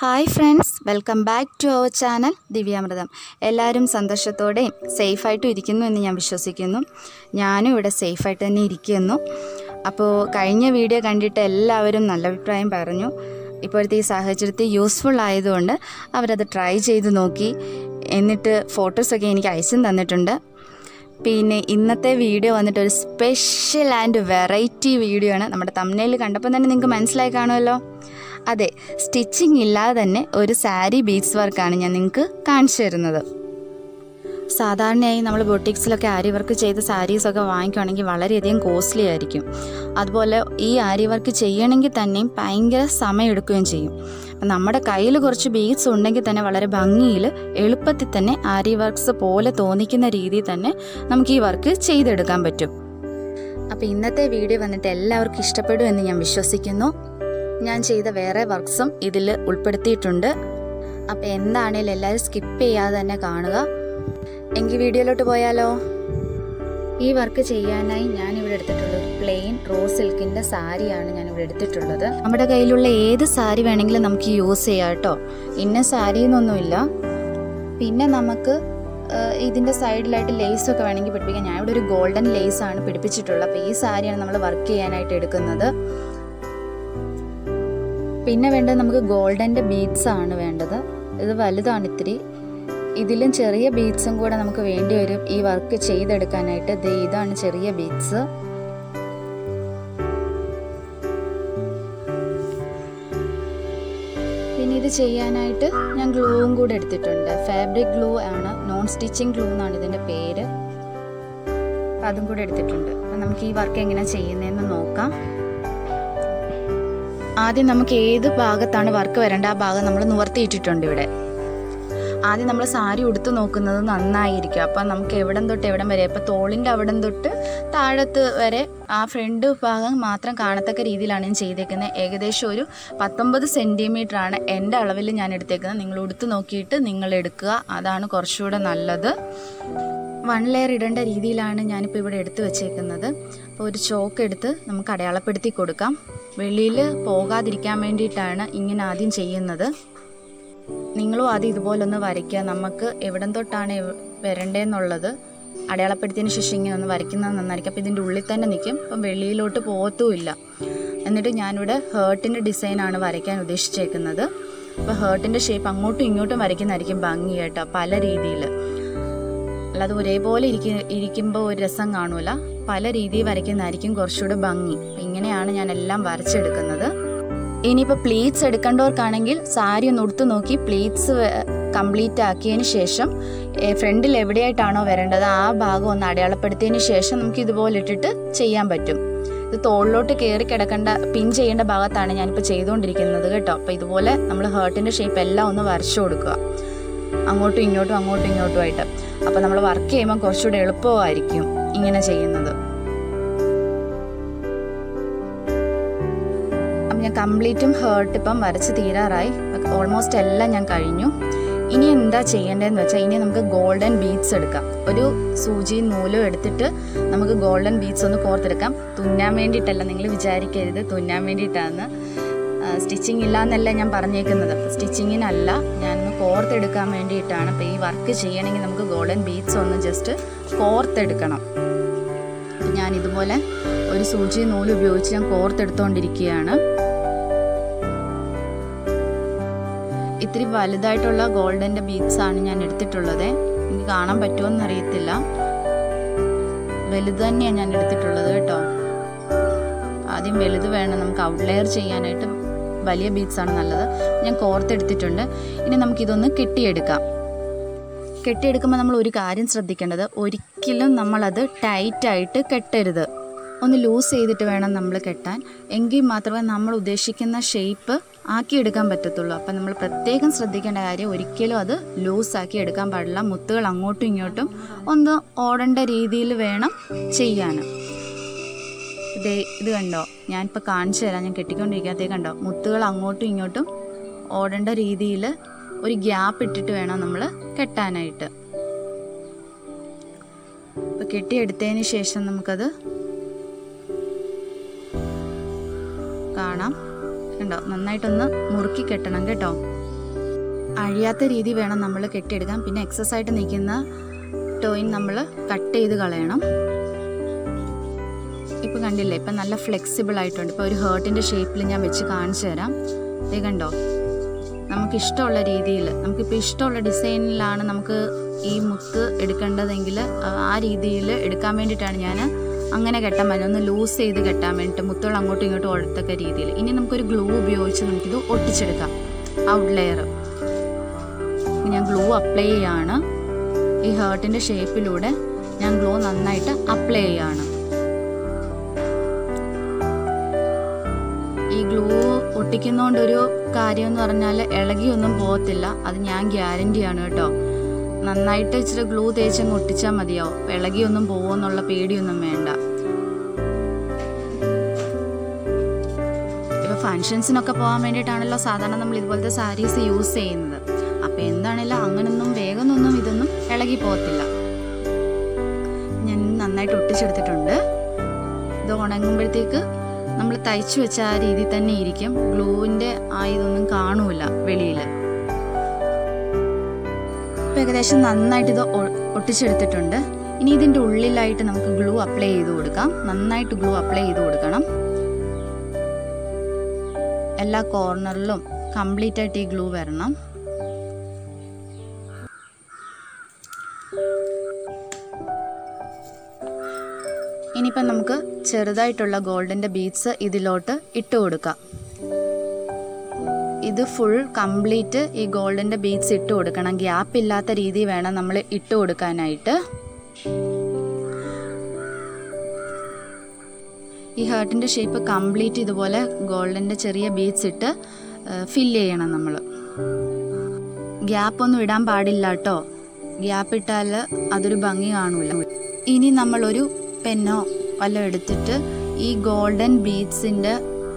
hi friends welcome back to our channel Divyamrutham എല്ലാവരും സന്തോഷത്തോടെയും സേഫായിട്ടും ഇരിക്കുന്നു എന്ന് ഞാൻ വിശ്വസിക്കുന്നു ഞാനും ഇവിടെ സേഫായിട്ട് തന്നെ ഇരിക്കുന്നു അപ്പോൾ കഴിഞ്ഞ വീഡിയോ കണ്ടിട്ട് എല്ലാവരും നല്ല അഭിപ്രായം പറഞ്ഞു ഇപ്പോഴത്തെ ഈ സാഹചര്യത്തിൽ യൂസ്ഫുൾ ആയതുകൊണ്ട് അവരത് ട്രൈ ചെയ്ത് നോക്കി എന്നിട്ട് ഫോട്ടോസൊക്കെ എനിക്ക് അയച്ചും തന്നിട്ടുണ്ട് പിന്നെ ഇന്നത്തെ വീഡിയോ വന്നിട്ട് ഒരു സ്പെഷ്യൽ ആൻഡ് വെറൈറ്റി വീഡിയോ ആണ് നമ്മുടെ തമ്മിൽ കണ്ടപ്പോൾ തന്നെ നിങ്ങൾക്ക് മനസ്സിലായി കാണുമല്ലോ അതെ സ്റ്റിച്ചിങ് ഇല്ലാതെ തന്നെ ഒരു സാരി ബീഡ്സ് വർക്കാണ് ഞാൻ നിങ്ങൾക്ക് കാണിച്ചു തരുന്നത് സാധാരണയായി നമ്മൾ ബൊട്ടിക്സിലൊക്കെ ആരി വർക്ക് ചെയ്ത സാരീസൊക്കെ വാങ്ങിക്കുകയാണെങ്കിൽ വളരെയധികം കോസ്റ്റ്ലി ആയിരിക്കും അതുപോലെ ഈ ആരി വർക്ക് ചെയ്യണമെങ്കിൽ തന്നെയും ഭയങ്കര സമയം എടുക്കുകയും ചെയ്യും അപ്പം നമ്മുടെ കയ്യിൽ കുറച്ച് ബീഡ്സ് ഉണ്ടെങ്കിൽ തന്നെ വളരെ ഭംഗിയിൽ എളുപ്പത്തിൽ തന്നെ ആരി വർക്ക്സ് പോലെ തോന്നിക്കുന്ന രീതിയിൽ തന്നെ നമുക്ക് ഈ വർക്ക് ചെയ്തെടുക്കാൻ പറ്റും അപ്പോൾ ഇന്നത്തെ വീഡിയോ വന്നിട്ട് എല്ലാവർക്കും ഇഷ്ടപ്പെടും എന്ന് ഞാൻ വിശ്വസിക്കുന്നു ഞാൻ ചെയ്ത വേറെ വർക്ക്സും ഇതിൽ ഉൾപ്പെടുത്തിയിട്ടുണ്ട് അപ്പോൾ എന്താണേലും എല്ലാവരും സ്കിപ്പ് ചെയ്യാതെ തന്നെ കാണുക എങ്കിൽ വീഡിയോയിലോട്ട് പോയാലോ ഈ വർക്ക് ചെയ്യാനായി ഞാൻ ഇവിടെ എടുത്തിട്ടുള്ളത് പ്ലെയിൻ റോസ് സിൽക്കിൻ്റെ സാരിയാണ് ഞാൻ ഇവിടെ എടുത്തിട്ടുള്ളത് നമ്മുടെ കയ്യിലുള്ള ഏത് സാരി വേണമെങ്കിലും നമുക്ക് യൂസ് ചെയ്യാം കേട്ടോ ഇന്ന സാരി എന്നൊന്നുമില്ല പിന്നെ നമുക്ക് ഇതിൻ്റെ സൈഡിലായിട്ട് ലേസ് ഒക്കെ വേണമെങ്കിൽ പിടിപ്പിക്കാം ഞാൻ ഇവിടെ ഒരു ഗോൾഡൻ ലേസ് ആണ് പിടിപ്പിച്ചിട്ടുള്ളത് അപ്പോൾ ഈ സാരിയാണ് നമ്മൾ വർക്ക് ചെയ്യാനായിട്ട് എടുക്കുന്നത് പിന്നെ വേണ്ടത് നമുക്ക് ഗോൾഡൻ്റെ ബീഡ്സ് ആണ് വേണ്ടത് ഇത് വലുതാണ് ഇത്തിരി ഇതിലും ചെറിയ ബീഡ്സും കൂടെ നമുക്ക് വേണ്ടി വരും ഈ വർക്ക് ചെയ്തെടുക്കാനായിട്ട് ദേ ഇതാണ് ചെറിയ ബീഡ്സ് പിന്നെ ഇത് ചെയ്യാനായിട്ട് ഞാൻ ഗ്ലൂവും കൂടെ എടുത്തിട്ടുണ്ട് ഫാബ്രിക് ഗ്ലൂ ആണ് നോൺ സ്റ്റിച്ചിങ് ഗ്ലൂ എന്നാണ് ഇതിൻ്റെ പേര് അതും കൂടെ എടുത്തിട്ടുണ്ട് അപ്പം നമുക്ക് ഈ വർക്ക് എങ്ങനെയാണ് ചെയ്യുന്നതെന്ന് നോക്കാം ആദ്യം നമുക്ക് ഏത് ഭാഗത്താണ് വർക്ക് വരേണ്ട ആ ഭാഗം നമ്മൾ നിവർത്തിയിട്ടിട്ടുണ്ട് ഇവിടെ ആദ്യം നമ്മൾ സാരി ഉടുത്ത് നോക്കുന്നത് നന്നായിരിക്കും അപ്പം നമുക്ക് എവിടം തൊട്ട് എവിടം വരെ ഇപ്പം തോളിൻ്റെ അവിടം തൊട്ട് താഴത്ത് വരെ ആ ഫ്രണ്ട് ഭാഗം മാത്രം കാണത്തക്ക രീതിയിലാണ് ഞാൻ ചെയ്തേക്കുന്നത് ഏകദേശം ഒരു പത്തൊമ്പത് സെൻറ്റിമീറ്റർ ആണ് എൻ്റെ അളവിൽ ഞാൻ എടുത്തേക്കുന്നത് നിങ്ങൾ ഉടുത്ത് നോക്കിയിട്ട് നിങ്ങൾ എടുക്കുക അതാണ് കുറച്ചുകൂടെ നല്ലത് വൺ ലെയർ ഇടേണ്ട രീതിയിലാണ് ഞാനിപ്പോൾ ഇവിടെ എടുത്തു വെച്ചേക്കുന്നത് അപ്പോൾ ഒരു ചോക്ക് എടുത്ത് നമുക്ക് അടയാളപ്പെടുത്തി കൊടുക്കാം വെളിയിൽ പോകാതിരിക്കാൻ വേണ്ടിയിട്ടാണ് ഇങ്ങനെ ആദ്യം ചെയ്യുന്നത് നിങ്ങളും ആദ്യം ഇതുപോലൊന്ന് വരയ്ക്കുക നമുക്ക് എവിടം തൊട്ടാണ് വരണ്ടേന്നുള്ളത് അടയാളപ്പെടുത്തിയതിന് ശേഷം ഇങ്ങനെ ഒന്ന് വരയ്ക്കുന്നത് നന്നായിരിക്കും അപ്പോൾ ഇതിൻ്റെ ഉള്ളിൽ തന്നെ നിൽക്കും അപ്പം വെളിയിലോട്ട് പോകത്തുമില്ല എന്നിട്ട് ഞാനിവിടെ ഹേർട്ടിൻ്റെ ഡിസൈനാണ് വരയ്ക്കാൻ ഉദ്ദേശിച്ചേക്കുന്നത് അപ്പോൾ ഹേർട്ടിൻ്റെ ഷേപ്പ് അങ്ങോട്ടും ഇങ്ങോട്ടും വരയ്ക്കുന്നതായിരിക്കും ഭംഗി കേട്ടോ പല രീതിയിൽ അല്ലാതെ ഒരേപോലെ ഇരിക്ക ഇരിക്കുമ്പോൾ ഒരു രസം കാണൂല പല രീതിയിൽ വരയ്ക്കുന്നതായിരിക്കും കുറച്ചുകൂടെ ഭംഗി ഇങ്ങനെയാണ് ഞാൻ എല്ലാം വരച്ചെടുക്കുന്നത് ഇനിയിപ്പോൾ പ്ലീറ്റ്സ് എടുക്കേണ്ടവർക്കാണെങ്കിൽ സാരി ഒന്ന് ഉടുത്ത് നോക്കി പ്ലീറ്റ്സ് കംപ്ലീറ്റ് ആക്കിയതിന് ശേഷം ഫ്രണ്ടിൽ എവിടെയായിട്ടാണോ വരേണ്ടത് ആ ഭാഗം ഒന്ന് അടയാളപ്പെടുത്തിയതിന് ശേഷം നമുക്ക് ഇതുപോലെ ഇട്ടിട്ട് ചെയ്യാൻ പറ്റും ഇത് തോളിലോട്ട് കയറി കിടക്കേണ്ട പിൻ ചെയ്യേണ്ട ഭാഗത്താണ് ഞാനിപ്പോൾ ചെയ്തുകൊണ്ടിരിക്കുന്നത് കേട്ടോ അപ്പോൾ ഇതുപോലെ നമ്മൾ ഹേർട്ടിൻ്റെ ഷേപ്പ് എല്ലാം ഒന്ന് വരച്ചു കൊടുക്കുക അങ്ങോട്ടും ഇങ്ങോട്ടും അങ്ങോട്ടും ഇങ്ങോട്ടും ആയിട്ട് അപ്പോൾ നമ്മൾ വർക്ക് ചെയ്യുമ്പോൾ കുറച്ചുകൂടെ എളുപ്പമായിരിക്കും ഇങ്ങനെ ചെയ്യുന്നത് അപ്പം ഞാൻ കംപ്ലീറ്റും ഹേർട്ട് ഇപ്പം വരച്ച് തീരാറായി ഓൾമോസ്റ്റ് എല്ലാം ഞാൻ കഴിഞ്ഞു ഇനി എന്താ ചെയ്യേണ്ടതെന്ന് വെച്ചാൽ ഇനി നമുക്ക് ഗോൾഡൻ ബീഡ്സ് എടുക്കാം ഒരു സൂചി നൂലും എടുത്തിട്ട് നമുക്ക് ഗോൾഡൻ ബീഡ്സ് ഒന്ന് കോർത്തെടുക്കാം തുന്നാൻ വേണ്ടിയിട്ടല്ല നിങ്ങൾ വിചാരിക്കരുത് തുന്നാൻ വേണ്ടിയിട്ടാണ് സ്റ്റിച്ചിങ് ഇല്ല എന്നല്ല ഞാൻ പറഞ്ഞേക്കുന്നത് സ്റ്റിച്ചിങ്ങിനല്ല ഞാനൊന്ന് കോർത്തെടുക്കാൻ വേണ്ടിയിട്ടാണ് അപ്പോൾ ഈ വർക്ക് ചെയ്യണമെങ്കിൽ നമുക്ക് ഗോൾഡൻ ബീഡ്സ് ഒന്ന് ജസ്റ്റ് കോർത്തെടുക്കണം ഞാൻ ഇതുപോലെ ഒരു സൂചി നൂല് ഉപയോഗിച്ച് ഞാൻ കോർത്തെടുത്തുകൊണ്ടിരിക്കുകയാണ് ഇത്തിരി വലുതായിട്ടുള്ള ഗോൾഡൻ്റെ ബീഡ്സ് ആണ് ഞാൻ എടുത്തിട്ടുള്ളത് എനിക്ക് കാണാൻ പറ്റുമോ അറിയത്തില്ല വലുത് തന്നെയാണ് ഞാൻ എടുത്തിട്ടുള്ളത് കേട്ടോ ആദ്യം വലുത് വേണം നമുക്ക് ഔട്ട്ലെയർ ചെയ്യാനായിട്ട് വലിയ ബീഡ്സ് ആണ് നല്ലത് ഞാൻ കോർത്തെടുത്തിട്ടുണ്ട് ഇനി നമുക്കിതൊന്ന് കെട്ടിയെടുക്കാം കെട്ടിയെടുക്കുമ്പോൾ നമ്മൾ ഒരു കാര്യം ശ്രദ്ധിക്കേണ്ടത് ഒരിക്കലും നമ്മളത് ടൈറ്റായിട്ട് കെട്ടരുത് ഒന്ന് ലൂസ് ചെയ്തിട്ട് വേണം നമ്മൾ കെട്ടാൻ എങ്കിൽ മാത്രമേ നമ്മൾ ഉദ്ദേശിക്കുന്ന ഷേപ്പ് ആക്കിയെടുക്കാൻ പറ്റത്തുള്ളൂ അപ്പം നമ്മൾ പ്രത്യേകം ശ്രദ്ധിക്കേണ്ട കാര്യം ഒരിക്കലും അത് ലൂസാക്കി എടുക്കാൻ പാടില്ല മുത്തുകൾ അങ്ങോട്ടും ഇങ്ങോട്ടും ഒന്ന് ഓടേണ്ട രീതിയിൽ വേണം ചെയ്യാൻ ഇത് ഇത് കണ്ടോ ഞാനിപ്പോൾ കാണിച്ചു തരാം ഞാൻ കെട്ടിക്കൊണ്ടിരിക്കാത്തേ കണ്ടോ മുത്തുകൾ അങ്ങോട്ടും ഇങ്ങോട്ടും ഓടേണ്ട രീതിയിൽ ഒരു ഗ്യാപ്പ് ഇട്ടിട്ട് വേണം നമ്മൾ കെട്ടാനായിട്ട് അപ്പോൾ കെട്ടിയെടുത്തതിന് ശേഷം നമുക്കത് കാണാം കണ്ടോ നന്നായിട്ടൊന്ന് മുറുക്കി കെട്ടണം കേട്ടോ അഴിയാത്ത രീതി വേണം നമ്മൾ കെട്ടിയെടുക്കാൻ പിന്നെ എക്സസ് ആയിട്ട് നിൽക്കുന്ന ടോയിൻ നമ്മൾ കട്ട് ചെയ്ത് കളയണം ഇപ്പം കണ്ടില്ലേ ഇപ്പം നല്ല ഫ്ലെക്സിബിൾ ആയിട്ടുണ്ട് ഇപ്പോൾ ഒരു ഹേർട്ടിൻ്റെ ഷേപ്പിൽ ഞാൻ വെച്ച് കാണിച്ചു തരാം ഇത് കണ്ടോ നമുക്ക് ഇഷ്ടമുള്ള രീതിയിൽ നമുക്കിപ്പോൾ ഇഷ്ടമുള്ള ഡിസൈനിലാണ് നമുക്ക് ഈ മുത്ത് എടുക്കേണ്ടതെങ്കിൽ ആ രീതിയിൽ എടുക്കാൻ വേണ്ടിയിട്ടാണ് ഞാൻ അങ്ങനെ കെട്ടാൻ പറ്റും ഒന്ന് ലൂസ് ചെയ്ത് കെട്ടാൻ വേണ്ടിയിട്ട് മുത്തുകൾ അങ്ങോട്ടും ഇങ്ങോട്ടും ഒഴുത്തക്ക രീതിയിൽ ഇനി നമുക്കൊരു ഗ്ലൂ ഉപയോഗിച്ച് നമുക്കിത് ഒട്ടിച്ചെടുക്കാം ഔട്ട് ലെയർ ഞാൻ ഗ്ലൂ അപ്ലൈ ചെയ്യാണ് ഈ ഹേർട്ടിൻ്റെ ഷേപ്പിലൂടെ ഞാൻ ഗ്ലൂ നന്നായിട്ട് അപ്ലൈ ചെയ്യാണ് ഈ ഗ്ലൂ ഒട്ടിക്കുന്നതുകൊണ്ടൊരു കാര്യം എന്ന് പറഞ്ഞാൽ ഇളകിയൊന്നും പോകത്തില്ല അത് ഞാൻ ഗ്യാരണ്ടിയാണ് കേട്ടോ നന്നായിട്ട് ഇച്ചിരി ഗ്ലൂ തേച്ചങ്ങ് ഒട്ടിച്ചാൽ മതിയാവും ഇളകിയൊന്നും പോകുമെന്നുള്ള പേടിയൊന്നും വേണ്ട ഇപ്പോൾ ഫങ്ഷൻസിനൊക്കെ പോകാൻ വേണ്ടിയിട്ടാണല്ലോ സാധാരണ നമ്മൾ ഇതുപോലത്തെ സാരീസ് യൂസ് ചെയ്യുന്നത് അപ്പോൾ എന്താണേലും അങ്ങനൊന്നും വേഗമൊന്നും ഇതൊന്നും ഇളകി പോകത്തില്ല ഞാൻ നന്നായിട്ട് ഒട്ടിച്ചെടുത്തിട്ടുണ്ട് ഇത് ഉണങ്ങുമ്പോഴത്തേക്ക് നമ്മൾ തയ്ച്ചു വെച്ച ആ രീതിയിൽ തന്നെ ഇരിക്കും ഗ്ലൂവിൻ്റെ ആ ഇതൊന്നും കാണൂല വെളിയിൽ ഇപ്പം ഏകദേശം നന്നായിട്ട് ഇത് ഒ- ഒട്ടിച്ചെടുത്തിട്ടുണ്ട് ഇനി ഇതിൻ്റെ ഉള്ളിലായിട്ട് നമുക്ക് ഗ്ലൂ അപ്ലൈ ചെയ്ത് കൊടുക്കാം നന്നായിട്ട് ഗ്ലൂ അപ്ലൈ ചെയ്ത് കൊടുക്കണം എല്ലാ കോർണറിലും കംപ്ലീറ്റ് ആയിട്ട് ഈ ഗ്ലൂ വരണം ഇനിയിപ്പം നമുക്ക് ചെറുതായിട്ടുള്ള ഗോൾഡിൻ്റെ ബീഡ്സ് ഇതിലോട്ട് ഇട്ട് കൊടുക്കാം ഇത് ഫുൾ കംപ്ലീറ്റ് ഈ ഗോൾഡിൻ്റെ ബീഡ്സ് ഇട്ട് കൊടുക്കണം ഗ്യാപ്പ് ഇല്ലാത്ത രീതി വേണം നമ്മൾ ഇട്ട് കൊടുക്കാനായിട്ട് ഈ ഹേർട്ടിൻ്റെ ഷേപ്പ് കംപ്ലീറ്റ് ഇതുപോലെ ഗോൾഡിൻ്റെ ചെറിയ ബീഡ്സ് ഇട്ട് ഫില്ല് ചെയ്യണം നമ്മൾ ഗ്യാപ്പ് ഒന്നും ഇടാൻ പാടില്ല കേട്ടോ ഗ്യാപ്പ് ഇട്ടാൽ അതൊരു ഭംഗി കാണൂല ഇനി നമ്മളൊരു പെന്നോ വല്ലതും എടുത്തിട്ട് ഈ ഗോൾഡൻ ബീഡ്സിൻ്റെ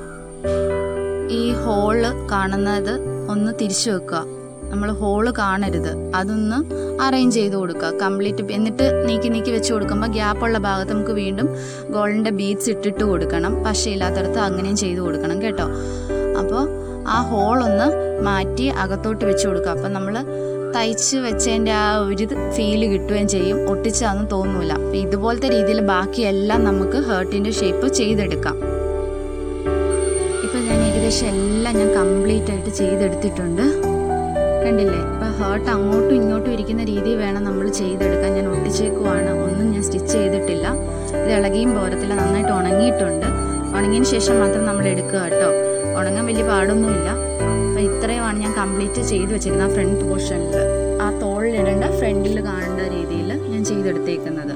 ഈ ഹോള് കാണുന്നത് ഒന്ന് തിരിച്ചു വെക്കുക നമ്മൾ ഹോള് കാണരുത് അതൊന്ന് അറേഞ്ച് ചെയ്ത് കൊടുക്കുക കംപ്ലീറ്റ് എന്നിട്ട് നീക്കി നീക്കി വെച്ച് കൊടുക്കുമ്പോൾ ഗ്യാപ്പുള്ള ഭാഗത്ത് നമുക്ക് വീണ്ടും ഗോൾഡിൻ്റെ ബീഡ്സ് ഇട്ടിട്ട് കൊടുക്കണം പശയില്ലാത്തടത്ത് അങ്ങനെയും ചെയ്ത് കൊടുക്കണം കേട്ടോ അപ്പോൾ ആ ഹോളൊന്ന് മാറ്റി അകത്തോട്ട് വെച്ച് കൊടുക്കുക അപ്പം നമ്മൾ തയ്ച്ച് വെച്ചതിൻ്റെ ആ ഒരു ഫീല് കിട്ടുകയും ചെയ്യും ഒട്ടിച്ചാന്നും തോന്നൂല അപ്പം ഇതുപോലത്തെ രീതിയിൽ ബാക്കിയെല്ലാം നമുക്ക് ഹേർട്ടിൻ്റെ ഷേപ്പ് ചെയ്തെടുക്കാം ഇപ്പം ഞാൻ ഏകദേശം എല്ലാം ഞാൻ കംപ്ലീറ്റ് ആയിട്ട് ചെയ്തെടുത്തിട്ടുണ്ട് കണ്ടില്ലേ ഇപ്പം ഹേർട്ട് അങ്ങോട്ടും ഇങ്ങോട്ടും ഇരിക്കുന്ന രീതി വേണം നമ്മൾ ചെയ്തെടുക്കാൻ ഞാൻ ഒട്ടിച്ചേക്കുവാണ് ഒന്നും ഞാൻ സ്റ്റിച്ച് ചെയ്തിട്ടില്ല ഇത് ഇളകിയും പോരത്തില്ല നന്നായിട്ട് ഉണങ്ങിയിട്ടുണ്ട് ഉണങ്ങിയതിന് ശേഷം മാത്രം നമ്മൾ എടുക്കുക കേട്ടോ ഉണങ്ങാൻ വലിയ പാടൊന്നുമില്ല അപ്പം ഇത്രയുമാണ് ഞാൻ കംപ്ലീറ്റ് ചെയ്ത് വെച്ചിരിക്കുന്നത് ആ ഫ്രണ്ട് പോർഷനിൽ ആ തോളിലിടേണ്ട ഫ്രണ്ടിൽ കാണേണ്ട രീതിയിൽ ഞാൻ ചെയ്തെടുത്തേക്കുന്നത്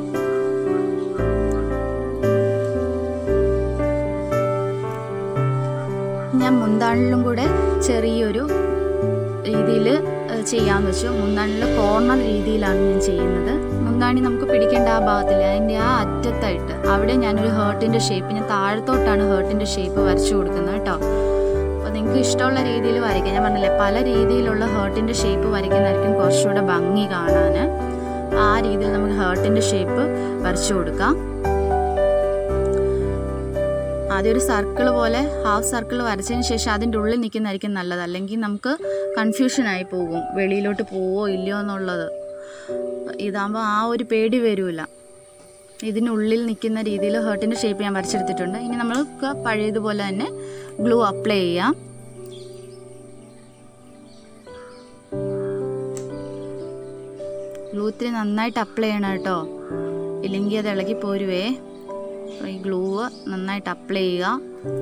ഞാൻ മുന്താണിലും കൂടെ ചെറിയൊരു രീതിയിൽ ചെയ്യാമെന്ന് വെച്ചു മുന്താണിൽ കോർണർ രീതിയിലാണ് ഞാൻ ചെയ്യുന്നത് മുന്താണി നമുക്ക് പിടിക്കേണ്ട ആ ഭാഗത്തില്ല അതിൻ്റെ ആ അറ്റത്തായിട്ട് അവിടെ ഞാനൊരു ഹേർട്ടിൻ്റെ ഷേപ്പ് ഞാൻ താഴത്തോട്ടാണ് ഹേർട്ടിൻ്റെ ഷേപ്പ് വരച്ചു കൊടുക്കുന്നത് കേട്ടോ അപ്പോൾ നിങ്ങൾക്ക് ഇഷ്ടമുള്ള രീതിയിൽ വരയ്ക്കാം ഞാൻ പറഞ്ഞില്ലേ പല രീതിയിലുള്ള ഹേർട്ടിൻ്റെ ഷേപ്പ് വരയ്ക്കുന്നതായിരിക്കും കുറച്ചുകൂടെ ഭംഗി കാണാൻ ആ രീതിയിൽ നമുക്ക് ഹേർട്ടിൻ്റെ ഷേപ്പ് വരച്ചു കൊടുക്കാം ആദ്യം ഒരു സർക്കിൾ പോലെ ഹാഫ് സർക്കിൾ വരച്ചതിന് ശേഷം അതിൻ്റെ ഉള്ളിൽ നിൽക്കുന്നതായിരിക്കും നല്ലത് അല്ലെങ്കിൽ നമുക്ക് കൺഫ്യൂഷനായി പോകും വെളിയിലോട്ട് പോവോ ഇല്ലയോ എന്നുള്ളത് ഇതാകുമ്പോൾ ആ ഒരു പേടി വരില്ല ഇതിനുള്ളിൽ നിൽക്കുന്ന രീതിയിൽ ഹേർട്ടിൻ്റെ ഷേപ്പ് ഞാൻ വരച്ചെടുത്തിട്ടുണ്ട് ഇനി നമ്മൾക്ക് പഴയതുപോലെ തന്നെ ഗ്ലൂ അപ്ലൈ ചെയ്യാം ഗ്ലൂ ഇത്തിരി നന്നായിട്ട് അപ്ലൈ ചെയ്യണം കേട്ടോ ഇല്ലെങ്കിൽ അത് ഇളകി പോരുവേ അപ്പോൾ ഈ ഗ്ലൂ നന്നായിട്ട് അപ്ലൈ ചെയ്യുക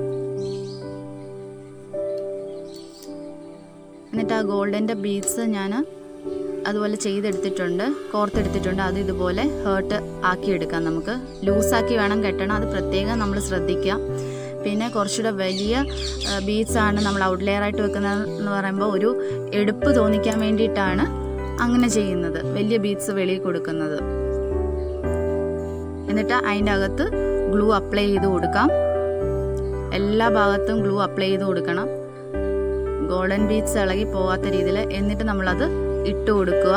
എന്നിട്ട് ആ ഗോൾഡൻ്റെ ബീഡ്സ് ഞാൻ അതുപോലെ ചെയ്തെടുത്തിട്ടുണ്ട് കോർത്തെടുത്തിട്ടുണ്ട് അത് ഇതുപോലെ ഹേർട്ട് ആക്കിയെടുക്കാം നമുക്ക് ലൂസാക്കി വേണം കെട്ടണം അത് പ്രത്യേകം നമ്മൾ ശ്രദ്ധിക്കുക പിന്നെ കുറച്ചുകൂടെ വലിയ ബീഡ്സ് ആണ് നമ്മൾ ഔട്ട് ലെയർ ആയിട്ട് വെക്കുന്നത് എന്ന് പറയുമ്പോൾ ഒരു എടുപ്പ് തോന്നിക്കാൻ വേണ്ടിയിട്ടാണ് അങ്ങനെ ചെയ്യുന്നത് വലിയ ബീഡ്സ് വെളിയിൽ കൊടുക്കുന്നത് എന്നിട്ട് അതിൻ്റെ അകത്ത് ഗ്ലൂ അപ്ലൈ ചെയ്ത് കൊടുക്കാം എല്ലാ ഭാഗത്തും ഗ്ലൂ അപ്ലൈ ചെയ്ത് കൊടുക്കണം ഗോൾഡൻ ബീഡ്സ് ഇളകി പോകാത്ത രീതിയിൽ എന്നിട്ട് നമ്മളത് ഇട്ട് കൊടുക്കുക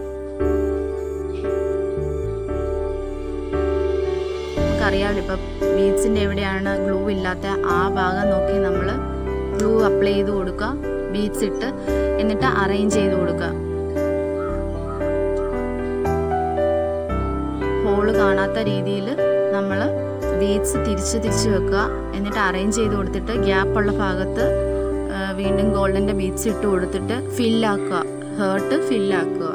നമുക്കറിയാമല്ലോ ഇപ്പം ബീഡ്സിൻ്റെ എവിടെയാണ് ഗ്ലൂ ഇല്ലാത്ത ആ ഭാഗം നോക്കി നമ്മൾ ഗ്ലൂ അപ്ലൈ ചെയ്ത് കൊടുക്കുക ബീഡ്സ് ഇട്ട് എന്നിട്ട് അറേഞ്ച് ചെയ്ത് കൊടുക്കുക ഹോള് കാണാത്ത രീതിയിൽ നമ്മൾ ബീഡ്സ് തിരിച്ച് തിരിച്ച് വെക്കുക എന്നിട്ട് അറേഞ്ച് ചെയ്ത് കൊടുത്തിട്ട് ഗ്യാപ്പുള്ള ഭാഗത്ത് ആ, വീണ്ടും ഗോൾഡൻ്റെ ബീഡ്സ് ഇട്ട് കൊടുത്തിട്ട് ഫില്ലാക്കുക ഹേർട്ട് ഫില്ലാക്കുക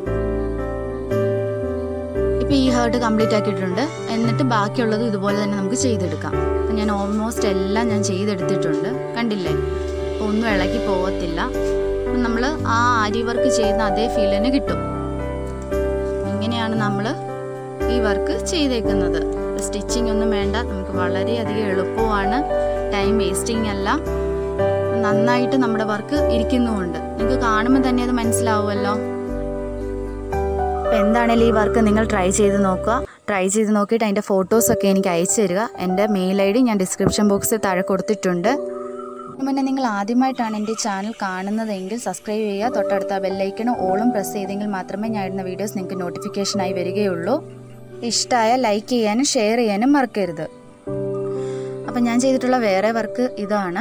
ഇപ്പോൾ ഈ ഹേർട്ട് കംപ്ലീറ്റ് ആക്കിയിട്ടുണ്ട് എന്നിട്ട് ബാക്കിയുള്ളത് ഇതുപോലെ തന്നെ നമുക്ക് ചെയ്തെടുക്കാം അപ്പം ഞാൻ ഓൾമോസ്റ്റ് എല്ലാം ഞാൻ ചെയ്തെടുത്തിട്ടുണ്ട് കണ്ടില്ലേ അപ്പോൾ ഒന്നും ഇളകി പോകത്തില്ല അപ്പം നമ്മൾ ആ ആരി വർക്ക് ചെയ്യുന്ന അതേ ഫീൽ തന്നെ കിട്ടും ഇങ്ങനെയാണ് നമ്മൾ ഈ വർക്ക് ചെയ്തേക്കുന്നത് സ്റ്റിച്ചിങ് ഒന്നും വേണ്ട നമുക്ക് വളരെയധികം എളുപ്പമാണ് ടൈം വേസ്റ്റിംഗ് അല്ല നന്നായിട്ട് നമ്മുടെ വർക്ക് ഇരിക്കുന്നുമുണ്ട് നിങ്ങൾക്ക് കാണുമ്പോൾ തന്നെ അത് മനസ്സിലാവുമല്ലോ അപ്പോൾ എന്താണേലും ഈ വർക്ക് നിങ്ങൾ ട്രൈ ചെയ്ത് നോക്കുക ട്രൈ ചെയ്ത് നോക്കിയിട്ട് അതിൻ്റെ ഫോട്ടോസൊക്കെ എനിക്ക് അയച്ചു തരിക എൻ്റെ മെയിൽ ഐ ഡി ഞാൻ ഡിസ്ക്രിപ്ഷൻ ബോക്സിൽ താഴെ കൊടുത്തിട്ടുണ്ട് അതിന് മുന്നേ നിങ്ങൾ ആദ്യമായിട്ടാണ് എൻ്റെ ചാനൽ കാണുന്നതെങ്കിൽ സബ്സ്ക്രൈബ് ചെയ്യുക തൊട്ടടുത്ത ബെല്ലൈക്കണും ഓളും പ്രസ് ചെയ്തെങ്കിൽ മാത്രമേ ഞാൻ ഇടുന്ന വീഡിയോസ് നിങ്ങൾക്ക് നോട്ടിഫിക്കേഷനായി വരികയുള്ളൂ ഇഷ്ടമായ ലൈക്ക് ചെയ്യാനും ഷെയർ ചെയ്യാനും മറക്കരുത് അപ്പം ഞാൻ ചെയ്തിട്ടുള്ള വേറെ വർക്ക് ഇതാണ്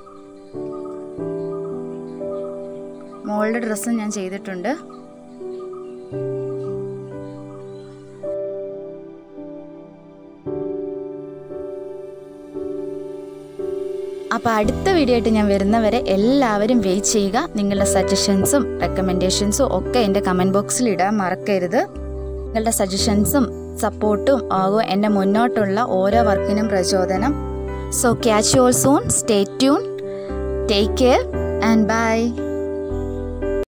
മോളുടെ ഡ്രസ്സും ഞാൻ ചെയ്തിട്ടുണ്ട് അപ്പോൾ അടുത്ത വീഡിയോ ആയിട്ട് ഞാൻ വരുന്നവരെ എല്ലാവരും വെയിറ്റ് ചെയ്യുക നിങ്ങളുടെ സജഷൻസും റെക്കമെൻഡേഷൻസും ഒക്കെ എൻ്റെ കമൻറ്റ് ബോക്സിൽ ഇടാൻ മറക്കരുത് നിങ്ങളുടെ സജഷൻസും സപ്പോർട്ടും ആകും എൻ്റെ മുന്നോട്ടുള്ള ഓരോ വർക്കിനും പ്രചോദനം so catch you all soon stay tune take care and by